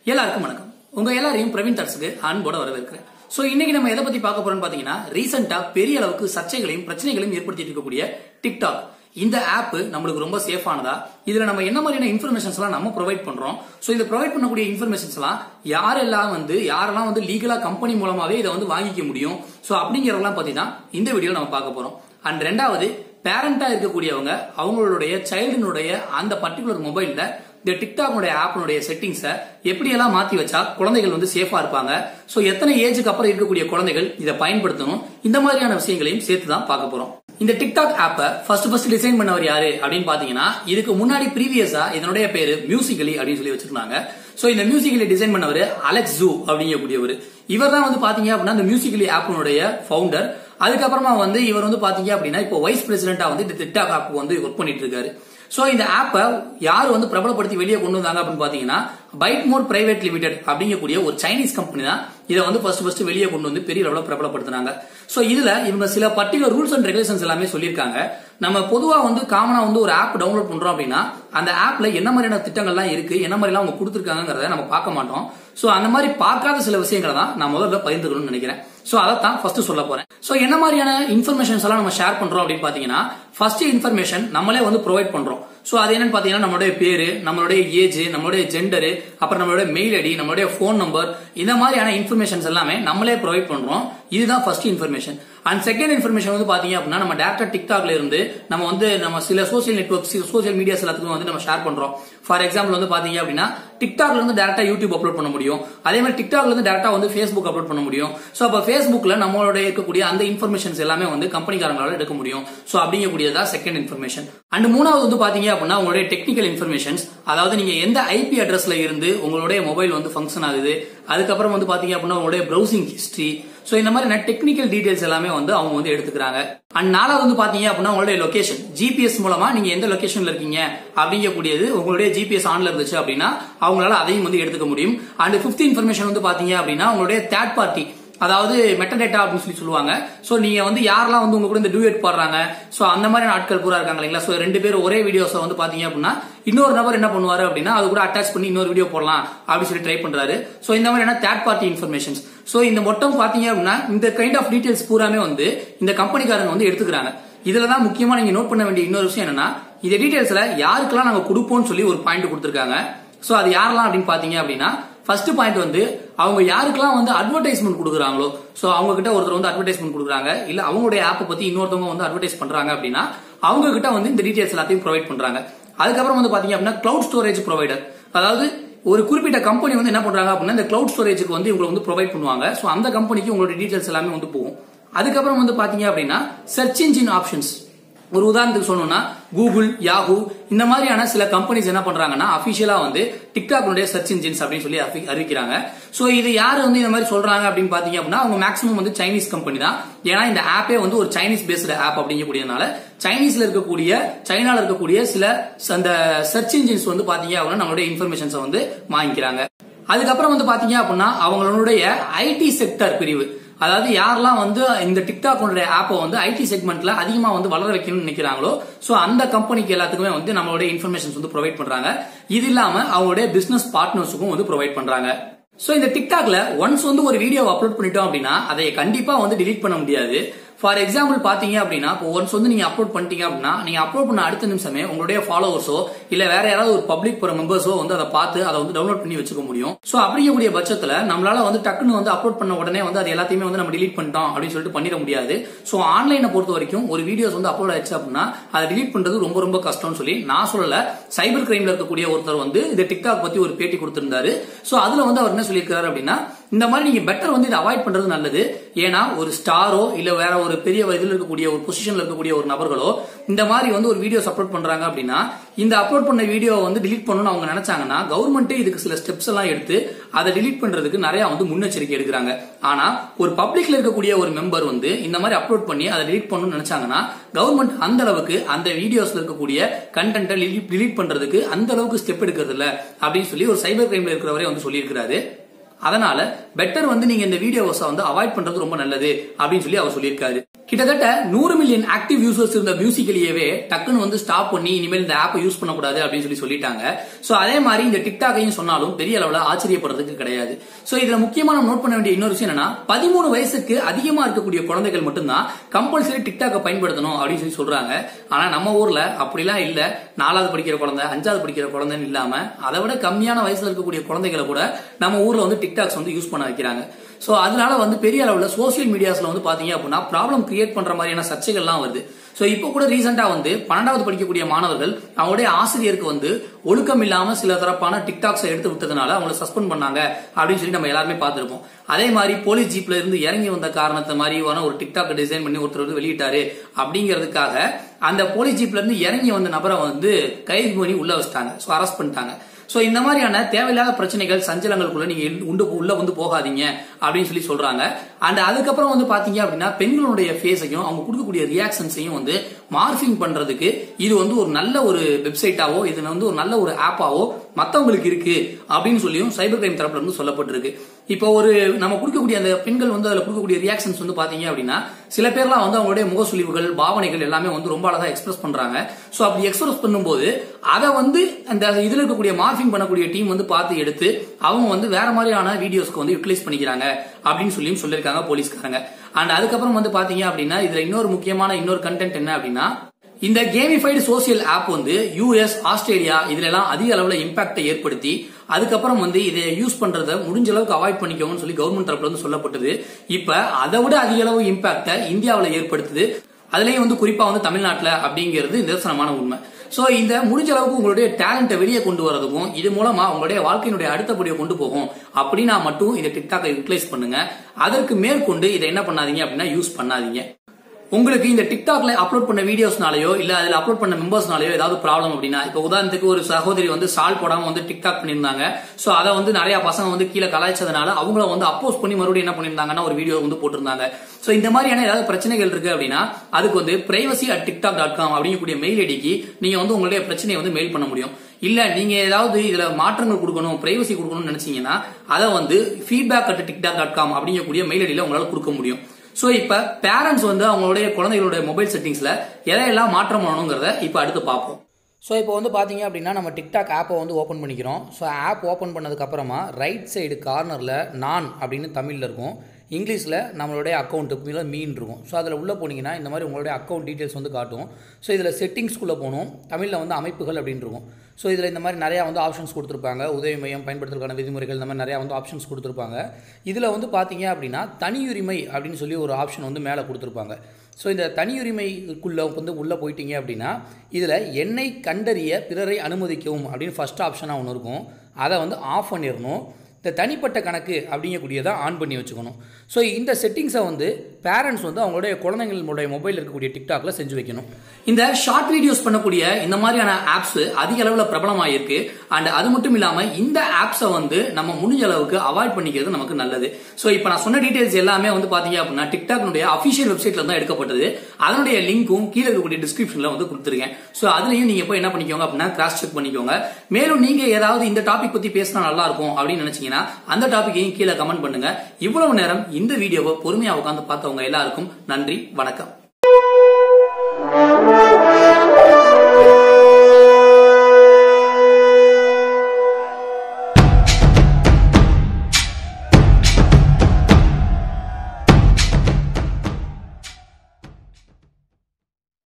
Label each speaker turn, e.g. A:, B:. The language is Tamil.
A: எல்லாருக்கும் வணக்கம் உங்க எல்லாரையும் பிரவீன் தட்ஸுக்கு அன்போட வரவேற்கிறேன் சோ இன்னைக்கு நம்ம எதை பத்தி பார்க்க போறோம்னு பாத்தீங்கன்னா ரீசெண்டா பெரிய அளவுக்கு சர்ச்சைகளையும் பிரச்சனைகளையும் ஏற்படுத்திட்டு இருக்கக்கூடிய டிக்டாக் இந்த ஆப் நம்மளுக்கு ரொம்ப சேஃபானதா இதுல நம்ம என்ன மாதிரியான இன்ஃபர்மேஷன்ஸ் எல்லாம் நம்ம ப்ரொவைட் பண்றோம் சோ இதை ப்ரொவைட் பண்ணக்கூடிய இன்ஃபர்மேஷன்ஸ் எல்லாம் யாரெல்லாம் வந்து யாரெல்லாம் வந்து லீகலா கம்பெனி மூலமாவே இதை வந்து வாங்கிக்க முடியும் சோ அப்படிங்கறதெல்லாம் பத்தி தான் இந்த வீடியோல நம்ம பார்க்க போறோம் அண்ட் ரெண்டாவது பேரண்டா இருக்கக்கூடியவங்க அவங்களுடைய சைல்டினுடைய அந்த பர்டிகுலர் மொபைல்ல இந்த டிக்டாக்னுடைய ஆப்னுடைய செட்டிங்ஸை எப்படியெல்லாம் மாத்தி வச்சா குழந்தைகள் வந்து சேஃபா இருப்பாங்க சோ எத்தனை ஏஜுக்கு அப்புறம் இருக்கக்கூடிய குழந்தைகள் இதை பயன்படுத்தணும் இந்த மாதிரியான விஷயங்களையும் சேர்த்து தான் பார்க்க போறோம் இந்த டிக்டாக் ஆப்பை ஃபர்ஸ்ட் ஃபர்ஸ்ட் டிசைன் பண்ணவர் யாரு அப்படின்னு பாத்தீங்கன்னா இதுக்கு முன்னாடி ப்ரீவியஸா இதனுடைய பேரு மியூசிக்கலி அப்படின்னு சொல்லி வச்சிருந்தாங்க சோ இந்த மியூசிக்கலி டிசைன் பண்ணவர் அலெக்ஸ் ஜூ அப்படிங்கக்கூடியவர் இவர் தான் வந்து பாத்தீங்க அப்படின்னா இந்த மியூசிக்கலி ஆப்னுடைய ஃபவுண்டர் அதுக்கப்புறமா வந்து இவர் வந்து பாத்தீங்க அப்படின்னா இப்போ வைஸ் பிரசிடென்டா வந்து இந்த டிக்டாக் ஆப் வந்து ஒர்க் பண்ணிட்டு இருக்காரு சோ இந்த ஆப்பை யார் வந்து பிரபலப்படுத்தி வெளியே கொண்டு வந்தாங்க அப்படின்னு பாத்தீங்கன்னா பைட் மோட் பிரைவேட் லிமிடெட் அப்படிங்கக்கூடிய ஒரு சைனீஸ் கம்பெனி தான் இதை வந்து ஃபர்ஸ்ட் ஃபர்ஸ்ட் வெளியே கொண்டு வந்து பெரிய அளவில் பிரபலப்படுத்தினாங்க சோ இதுல இவங்க சில பர்டிகுலர் ரூல்ஸ் அண்ட் ரெகுலேஷன்ஸ் எல்லாமே சொல்லியிருக்காங்க நம்ம பொதுவா வந்து காமனா வந்து ஒரு ஆப் டவுன்லோட் பண்றோம் அப்படின்னா அந்த ஆப்ல என்ன மாதிரியான திட்டங்கள்லாம் இருக்கு என்ன மாதிரிலாம் அவங்க கொடுத்துருக்காங்கிறத நம்ம பார்க்க மாட்டோம் சோ அந்த மாதிரி பார்க்காத சில விஷயங்களை தான் நான் முதல்ல பகிர்ந்துக்கணும்னு நினைக்கிறேன் சோ அதைத்தான் ஃபர்ஸ்ட் சொல்ல போறேன் சோ என்ன மாதிரியான இன்ஃபர்மேஷன்ஸ் எல்லாம் நம்ம ஷேர் பண்றோம் அப்படின்னு பாத்தீங்கன்னா ஃபர்ஸ்ட் இன்ஃபர்மேஷன் நம்மளே வந்து ப்ரொவைட் பண்றோம் சோ அது என்னன்னு பாத்தீங்கன்னா நம்மளுடைய பேரு நம்மளுடைய ஏஜ் நம்மளுடைய ஜெண்டரு அப்புறம் நம்மளுடைய மெயில் ஐடி நம்மளுடைய போன் நம்பர் இந்த மாதிரியான இன்ஃபர்மேஷன்ஸ் எல்லாமே நம்மளே ப்ரொவைட் பண்றோம் இதுதான் first information and second information வந்து பாத்தீங்க அப்படின்னா நம்ம டேரக்டா டிக்டாக்ல இருந்து நம்ம வந்து நம்ம சில சோசியல் நெட்ஒர்க் சோசியல் மீடியாஸ் எல்லாத்துக்கும் வந்து நம்ம ஷேர் பண்றோம் ஃபார் எக்ஸாம்பிள் வந்து பாத்தீங்க அப்படின்னா டிக்டாக்ல இருந்து டேரக்டா யூடியூப் அப்லோட் பண்ண முடியும் அதே மாதிரி டிக்டாக்ல இருந்து டேரக்டா வந்து ஃபேஸ்புக் அப்லோட் பண்ண முடியும் சோ அப்ப ஃபேஸ்புக்ல நம்மளோட இருக்கக்கூடிய அந்த இன்ஃபர்மேஷன்ஸ் எல்லாமே வந்து கம்பெனிக்காரங்களால எடுக்க முடியும் சோ அப்படிங்கக்கூடியதா செகண்ட் இன்ஃபர்மேஷன் அண்ட் மூணாவது வந்து பாத்தீங்க அப்படின்னா உங்களுடைய டெக்னிக்கல் இன்ஃபர்மேஷன்ஸ் அதாவது நீங்க எந்த ஐபி அட்ரஸ்ல இருந்து உங்களுடைய மொபைல் வந்து ஃபங்க்ஷன் ஆகுது அதுக்கப்புறம் வந்து பாத்தீங்க அப்படின்னா உங்களுடைய ப்ரௌசிங் ஹிஸ்டரி சோ இந்த மாதிரி டெக்னிக்கல் டீடைல்ஸ் எல்லாமே வந்து அவங்க வந்து எடுத்துக்கிறாங்க அண்ட் நாலாவது வந்து பாத்தீங்க அப்படின்னா உங்களுடைய லொகேஷன் ஜிபிஎஸ் மூலமா நீங்க எந்த லொகேஷன்ல இருக்கீங்க அப்படிங்கக்கூடியது உங்களுடைய ஜிபிஎஸ் ஆன்ல இருந்துச்சு அப்படின்னா அவங்களால அதையும் வந்து எடுத்துக்க முடியும் அண்ட் பிப்த் இன்ஃபர்மேஷன் வந்து பாத்தீங்க அப்படின்னா உங்களுடைய தேர்ட் பார்ட்டி அதாவது மெட்டடேட்டா அப்படின்னு சொல்லி சொல்லுவாங்க சோ நீங்க வந்து யாரெல்லாம் வந்து உங்க கூட இந்த டூயட் பாடுறாங்க சோ அந்த மாதிரி ஆட்கள் பூரா இருக்காங்க இல்லைங்களா சோ ரெண்டு பேரும் ஒரே வீடியோஸ் வந்து பாத்தீங்க அப்படின்னா இன்னொரு நபர் என்ன பண்ணுவாரு அப்படின்னா அது கூட அட்டாச் பண்ணி இன்னொரு வீடியோ போடலாம் அப்படின்னு சொல்லி ட்ரை பண்றாரு சோ இந்த மாதிரியான தேர்ட் பார்ட்டி இன்ஃபர்மேஷன்ஸ் சோ இந்த மொத்தம் பாத்தீங்க அப்படின்னா இந்த கைண்ட் ஆஃப் டீடைல்ஸ் பூராமே வந்து இந்த கம்பெனிக்காரங்க வந்து எடுத்துக்கிறாங்க இதுல தான் முக்கியமா நீங்க நோட் பண்ண வேண்டிய இன்னொரு விஷயம் என்னன்னா இந்த டீடைல்ஸ்ல யாருக்கெல்லாம் நாங்க கொடுப்போம்னு சொல்லி ஒரு பாயிண்ட் கொடுத்துருக்காங்க சோ அது யாரெல்லாம் அப்படின்னு பாத்தீங்க அப்படின்னா ஃபர்ஸ்ட் பாயிண்ட் வந்து அவங்க யாருக்கெல்லாம் வந்து அட்வர்டைஸ்மெண்ட் கொடுக்குறாங்களோ சோ அவங்க கிட்ட ஒருத்தர் வந்து அட்வர்டைஸ்மெண்ட் கொடுக்குறாங்க இல்ல அவங்களுடைய ஆப்பை பத்தி இன்னொருத்தவங்க வந்து அட்வர்டைஸ் பண்றாங்க அப்படின்னா அவங்க கிட்ட வந்து இந்த டீடைல்ஸ் எல்லாத்தையும் ப்ரொவைட் பண்றாங்க அதுக்கப்புறம் வந்து பாத்தீங்க அப்படின்னா கிளவுட் ஸ்டோரேஜ் ப்ரொவைடர் அதாவது ஒரு குறிப்பிட்ட கம்பெனி வந்து என்ன பண்றாங்க அப்படின்னா இந்த கிளவுட் ஸ்டோரேஜுக்கு வந்து இவங்களை வந்து ப்ரொவைட் பண்ணுவாங்க சோ அந்த கம்பெனிக்கு உங்களோட டீடைல்ஸ் எல்லாமே வந்து போகும் அதுக்கப்புறம் வந்து பாத்தீங்க அப்படின்னா சர்ச் இன்ஜின் ஆப்ஷன்ஸ் ஒரு உதாரணத்துக்கு சொல்லணும்னா கூகுள் யாஹூ இந்த மாதிரியான சில கம்பெனிஸ் என்ன பண்றாங்கன்னா அபிஷியலா வந்து டிக்டாக்னுடைய சர்ச் இன்ஜின்ஸ் அப்படின்னு சொல்லி அறிவிக்கிறாங்க சோ இது யாரு வந்து இந்த மாதிரி சொல்றாங்க அப்படின்னு பாத்தீங்க அப்படின்னா அவங்க மேக்ஸிமம் வந்து சைனீஸ் கம்பெனி தான் ஏன்னா இந்த ஆப்பே வந்து ஒரு சைனீஸ் பேஸ்டு ஆப் அப்படிங்கக்கூடியதுனால சைனீஸ்ல இருக்கக்கூடிய சைனால இருக்கக்கூடிய சில அந்த சர்ச் இன்ஜின்ஸ் வந்து பாத்தீங்க அப்படின்னா நம்மளுடைய இன்ஃபர்மேஷன்ஸை வந்து வாங்கிக்கிறாங்க அதுக்கப்புறம் வந்து பாத்தீங்க அப்படின்னா அவங்களுடைய ஐடி செக்டர் பிரிவு அதாவது யாரெல்லாம் வந்து இந்த டிக்டாக்னுடைய ஆப்பை வந்து ஐடி செக்மெண்ட்ல அதிகமா வந்து வளர வைக்கணும்னு நினைக்கிறாங்களோ சோ அந்த கம்பெனிக்கு எல்லாத்துக்குமே வந்து நம்மளுடைய இன்ஃபர்மேஷன்ஸ் வந்து ப்ரொவைட் பண்றாங்க இது இல்லாம அவங்களுடைய பிசினஸ் பார்ட்னர்ஸுக்கும் வந்து ப்ரொவைட் பண்றாங்க சோ இந்த டிக்டாக்ல ஒன்ஸ் வந்து ஒரு வீடியோ அப்லோட் பண்ணிட்டோம் அப்படின்னா அதை கண்டிப்பா வந்து டிலீட் பண்ண முடியாது ஃபார் எக்ஸாம்பிள் பாத்தீங்க அப்படின்னா இப்போ ஒன்ஸ் வந்து நீங்க அப்லோட் பண்ணிட்டீங்க அப்படின்னா நீங்க அப்லோட் பண்ண அடுத்த நிமிஷமே உங்களுடைய ஃபாலோவர்ஸோ இல்ல வேற யாராவது ஒரு பப்ளிக் போற மெம்பர்ஸோ வந்து அதை பார்த்து அதை வந்து டவுன்லோட் பண்ணி வச்சுக்க முடியும் சோ அப்படிங்கக்கூடிய பட்சத்துல நம்மளால வந்து டக்குன்னு வந்து அப்லோட் பண்ண உடனே வந்து அது எல்லாத்தையுமே வந்து நம்ம டிலீட் பண்ணிட்டோம் அப்படின்னு சொல்லிட்டு பண்ணிட முடியாது சோ ஆன்லைனை பொறுத்த வரைக்கும் ஒரு வீடியோஸ் வந்து அப்லோட் ஆயிடுச்சு அப்படின்னா அதை டிலீட் பண்றது ரொம்ப ரொம்ப கஷ்டம்னு சொல்லி நான் சொல்லல சைபர் கிரைம்ல இருக்கக்கூடிய ஒருத்தர் வந்து இந்த டிக்டாக் பத்தி ஒரு பேட்டி கொடுத்திருந்தாரு சோ அதுல வந்து அவர் என்ன சொல்லியிருக்காரு அப்படின்னா இந்த மாதிரி நீங்க பெட்டர் வந்து இதை அவாய்ட் பண்றது நல்லது ஏன்னா ஒரு ஸ்டாரோ இல்ல வேற ஒரு பெரிய இதுல இருக்கக்கூடிய ஒரு பொசிஷன்ல இருக்கக்கூடிய ஒரு நபர்களோ இந்த மாதிரி வந்து ஒரு வீடியோஸ் அப்லோட் பண்றாங்க அப்படின்னா இந்த அப்லோட் பண்ண வீடியோ வந்து டிலீட் பண்ணணும்னு அவங்க நினைச்சாங்கன்னா கவர்மெண்ட்டே இதுக்கு சில ஸ்டெப்ஸ் எல்லாம் எடுத்து அதை டிலீட் பண்றதுக்கு நிறைய வந்து முன்னெச்சரிக்கை எடுக்கிறாங்க ஆனா ஒரு பப்ளிக்ல இருக்கக்கூடிய ஒரு மெம்பர் வந்து இந்த மாதிரி அப்லோட் பண்ணி அதை டிலீட் பண்ணணும்னு நினைச்சாங்கன்னா கவர்மெண்ட் அந்த அளவுக்கு அந்த வீடியோஸ்ல இருக்கக்கூடிய கண்டென்ட்டை டிலீட் பண்றதுக்கு அந்த அளவுக்கு ஸ்டெப் எடுக்கிறது இல்ல அப்படின்னு சொல்லி ஒரு சைபர் கிரைம்ல இருக்கிறவரே வந்து சொல்லியிருக்கிறாரு அதனால பெட்டர் வந்து நீங்க இந்த வீடியோஸை வந்து அவாய்ட் பண்றது ரொம்ப நல்லது அப்படின்னு சொல்லி அவர் சொல்லியிருக்காரு கிட்டத்தட்ட நூறு மில்லியன் ஆக்டிவ் யூசர்ஸ் இருந்த மியூசிக்கலியவே டக்குன்னு வந்து ஸ்டாப் பண்ணி இனிமேல் இந்த ஆப்பை யூஸ் பண்ணக்கூடாது அப்படின்னு சொல்லி சொல்லிட்டாங்க சோ அதே மாதிரி இந்த டிக்டாக்கையும் சொன்னாலும் பெரிய அளவுல ஆச்சரியப்படுறதுக்கு கிடையாது சோ இதுல முக்கியமா நம்ம நோட் பண்ண வேண்டிய இன்னொரு விஷயம் என்னன்னா பதிமூணு வயசுக்கு அதிகமா இருக்கக்கூடிய குழந்தைகள் மட்டும்தான் கம்பல்சரி டிக்டாக்கை பயன்படுத்தணும் அப்படின்னு சொல்லி சொல்றாங்க ஆனா நம்ம ஊர்ல அப்படிலாம் இல்ல நாலாவது படிக்கிற குழந்தை அஞ்சாவது படிக்கிற குழந்தைன்னு இல்லாம அதை விட கம்மியான வயசுல இருக்கக்கூடிய குழந்தைகளை கூட நம்ம ஊர்ல வந்து டிக்டாக்ஸ் வந்து யூஸ் பண்ண வைக்கிறாங்க சோ அதனால வந்து பெரிய அளவுல சோசியல் மீடியாஸ்ல வந்து பாத்தீங்க அப்படின்னா ப்ராப்ளம் கிரியேட் பண்ற மாதிரியான சர்ச்சைகள்லாம் வருது சோ இப்போ கூட ரீசெண்டா வந்து பன்னெண்டாவது படிக்கக்கூடிய மாணவர்கள் அவங்களுடைய ஆசிரியருக்கு வந்து ஒழுக்கம் இல்லாம சில தரப்பான டிக்டாக்ஸை எடுத்து விட்டதுனால அவங்களை சஸ்பெண்ட் பண்ணாங்க அப்படின்னு சொல்லி நம்ம எல்லாருமே பார்த்திருப்போம் அதே மாதிரி போலீஸ் ஜீப்ல இருந்து இறங்கி வந்த காரணத்தை மாதிரி ஒரு டிக்டாக் டிசைன் பண்ணி ஒருத்தர் வந்து வெளியிட்டாரு அப்படிங்கிறதுக்காக அந்த போலீஸ் ஜீப்ல இருந்து இறங்கி வந்த நபரை வந்து கைது பண்ணி உள்ள வச்சிட்டாங்க சோ அரெஸ்ட் பண்ணிட்டாங்க சோ இந்த மாதிரியான தேவையில்லாத பிரச்சனைகள் சஞ்சலங்களுக்குள்ள நீங்க உண்டு உள்ள வந்து போகாதீங்க அப்படின்னு சொல்லி சொல்றாங்க அண்ட் அதுக்கப்புறம் வந்து பாத்தீங்க அப்படின்னா பெண்களுடைய ஃபேஸையும் அவங்க கொடுக்கக்கூடிய ரியாக்ஷன்ஸையும் வந்து மார்பிங் பண்றதுக்கு இது வந்து ஒரு நல்ல ஒரு வெப்சைட்டாவோ இது வந்து ஒரு நல்ல ஒரு ஆப்பாவோ மத்தவங்களுக்கு இருக்கு அப்படின்னு சொல்லியும் சைபர் கிரைம் தரப்புல இருந்து சொல்லப்பட்டிருக்கு இப்போ ஒரு நம்ம கொடுக்கக்கூடிய அந்த பெண்கள் வந்து அதுல கொடுக்கக்கூடிய ரியாக்ஷன்ஸ் வந்து பாத்தீங்க அப்படின்னா சில பேர்லாம் வந்து அவங்களுடைய முகசுழிவுகள் பாவனைகள் எல்லாமே வந்து ரொம்ப அழகா எக்ஸ்பிரஸ் பண்றாங்க சோ அப்படி எக்ஸ்பிரஸ் பண்ணும்போது அதை வந்து அந்த இதுல இருக்கக்கூடிய மார்பிங் பண்ணக்கூடிய டீம் வந்து பார்த்து எடுத்து அவங்க வந்து வேற மாதிரியான வீடியோஸ்க்கு வந்து யூட்டிலைஸ் பண்ணிக்கிறாங்க அப்படின்னு சொல்லியும் சொல்லியிருக்காங்க போலீஸ்காரங்க அண்ட் அதுக்கப்புறம் வந்து பாத்தீங்க அப்படின்னா இதுல இன்னொரு முக்கியமான இன்னொரு கண்டென்ட் என்ன அப்படின்னா இந்த கேமிஃபைடு சோசியல் ஆப் வந்து யூஎஸ் ஆஸ்திரேலியா இதுல எல்லாம் அதிக அளவுல இம்பாக்டை ஏற்படுத்தி அதுக்கப்புறம் வந்து இதை யூஸ் பண்றத முடிஞ்ச அளவுக்கு அவாய்ட் பண்ணிக்கோங்கன்னு சொல்லி கவர்மெண்ட் தரப்புல வந்து சொல்லப்பட்டது இப்ப அதை விட அதிக அளவு இம்பாக்டை இந்தியாவில் ஏற்படுத்துது அதுலயும் வந்து குறிப்பா வந்து தமிழ்நாட்டுல அப்படிங்கிறது நிதர்சனமான உண்மை சோ இந்த முடிஞ்ச அளவுக்கு உங்களுடைய டேலண்ட்டை வெளியே கொண்டு வரதுக்கும் இது மூலமா உங்களுடைய வாழ்க்கையினுடைய அடுத்தபடியை கொண்டு போகும் அப்படின்னா மட்டும் இந்த டிக்டாக்கை யூட்டிலைஸ் பண்ணுங்க அதற்கு மேற்கொண்டு இதை என்ன பண்ணாதீங்க அப்படின்னா யூஸ் பண்ணாதீங்க உங்களுக்கு இந்த டிக்டாக்ல அப்லோட் பண்ண வீடியோஸ்னாலயோ இல்ல அதுல அப்லோட் பண்ண மெம்பர்ஸ்னாலயோ ஏதாவது ப்ராப்ளம் அப்படின்னா இப்ப உதாரணத்துக்கு ஒரு சகோதரி வந்து சால் போடாம வந்து டிக்டாக் பண்ணிருந்தாங்க சோ அதை வந்து நிறைய பசங்க வந்து கீழே கலாய்ச்சதுனால அவங்கள வந்து அப்போஸ் பண்ணி மறுபடியும் என்ன பண்ணிருந்தாங்கன்னா ஒரு வீடியோ வந்து போட்டிருந்தாங்க சோ இந்த மாதிரியான ஏதாவது பிரச்சனைகள் இருக்கு அப்படின்னா அதுக்கு வந்து privacy at TikTok dot com அப்படிங்கக்கூடிய மெயில் ஐடிக்கு நீங்க வந்து உங்களுடைய பிரச்சனையை வந்து மெயில் பண்ண முடியும் இல்ல நீங்க ஏதாவது இதுல மாற்றங்கள் கொடுக்கணும் பிரைவசி கொடுக்கணும்னு நினைச்சீங்கன்னா அதை வந்து feedback at TikTok dot com அப்படிங்கக்கூடிய மெயில் ஐடியில உங்களால கொடுக்க முடியும் சோ இப்ப பேரண்ட்ஸ் வந்து அவங்களுடைய குழந்தைகளுடைய மொபைல் செட்டிங்ஸ்ல எதையெல்லாம் மாற்றம் பண்ணணுங்கிறத இப்ப அடுத்து பார்ப்போம் ஸோ இப்போ வந்து பார்த்தீங்க அப்படின்னா நம்ம டிக்டாக் ஆப்பை வந்து ஓப்பன் பண்ணிக்கிறோம் ஸோ ஆப் ஓப்பன் பண்ணதுக்கப்புறமா ரைட் சைடு கார்னரில் நான் அப்படின்னு தமிழில் இருக்கும் இங்கிலீஷில் நம்மளுடைய அக்கௌண்ட்டு கீழே மீன் இருக்கும் ஸோ அதில் உள்ளே போனீங்கன்னா இந்த மாதிரி உங்களுடைய அக்கௌண்ட் டீட்டெயில்ஸ் வந்து காட்டும் ஸோ இதில் செட்டிங்ஸ்குள்ளே போகணும் தமிழில் வந்து அமைப்புகள் அப்படின்னு இருக்கும் ஸோ இதில் இந்த மாதிரி நிறையா வந்து ஆப்ஷன்ஸ் கொடுத்துருப்பாங்க உதவி மையம் பயன்படுத்துறதுக்கான விதிமுறைகள் இந்த மாதிரி நிறையா வந்து ஆப்ஷன்ஸ் கொடுத்துருப்பாங்க இதில் வந்து பார்த்தீங்க அப்படின்னா தனியுரிமை அப்படின்னு சொல்லி ஒரு ஆப்ஷன் வந்து மேலே கொடுத்துருப்பாங்க ஸோ இந்த தனியுரிமைக்குள்ளே வந்து உள்ளே போயிட்டீங்க அப்படின்னா இதில் என்னை கண்டறிய பிறரை அனுமதிக்கவும் அப்படின்னு ஃபஸ்ட் ஆப்ஷனாக ஒன்று இருக்கும் அதை வந்து ஆஃப் பண்ணிடணும் இந்த தனிப்பட்ட கணக்கு அப்படிங்கக்கூடியதை ஆன் பண்ணி வச்சுக்கணும் ஸோ இந்த செட்டிங்ஸை வந்து பேரண்ட்ஸ் வந்து அவங்களுடைய குழந்தைங்களுடைய மொபைல் இருக்கக்கூடிய டிக்டாக்ல செஞ்சு வைக்கணும் இந்த ஷார்ட் வீடியோஸ் பண்ணக்கூடிய இந்த மாதிரியான ஆப்ஸ் அதிக அளவில் பிரபலமாயிருக்கு அண்ட் அது மட்டும் இல்லாம இந்த ஆப்ஸை வந்து நம்ம முடிஞ்ச அளவுக்கு அவாய்ட் பண்ணிக்கிறது நமக்கு நல்லது ஸோ இப்போ நான் சொன்ன டீடைல்ஸ் எல்லாமே வந்து பாத்தீங்க அப்படின்னா டிக்டாக்னுடைய அஃபிஷியல் வெப்சைட்ல தான் எடுக்கப்பட்டது அதனுடைய லிங்க்கும் கீழே இருக்கக்கூடிய டிஸ்கிரிப்ஷன்ல வந்து கொடுத்துருக்கேன் ஸோ அதுலயும் நீங்க போய் என்ன பண்ணிக்கோங்க அப்படின்னா கிராஸ் செக் பண்ணிக்கோங்க மேலும் நீங்க ஏதாவது இந்த டாபிக் பத்தி பேசினா நல்லா இருக்கும் அப்படின்னு நினைச்சீங்கன்னா அந்த டாபிக்கையும் கீழே கமெண்ட் பண்ணுங்க இவ்வளவு நேரம் இந்த வீடியோவை பொறுமையா உட்காந்து பார்த்தவங்க எல்லாருக்கும் நன்றி வணக்கம்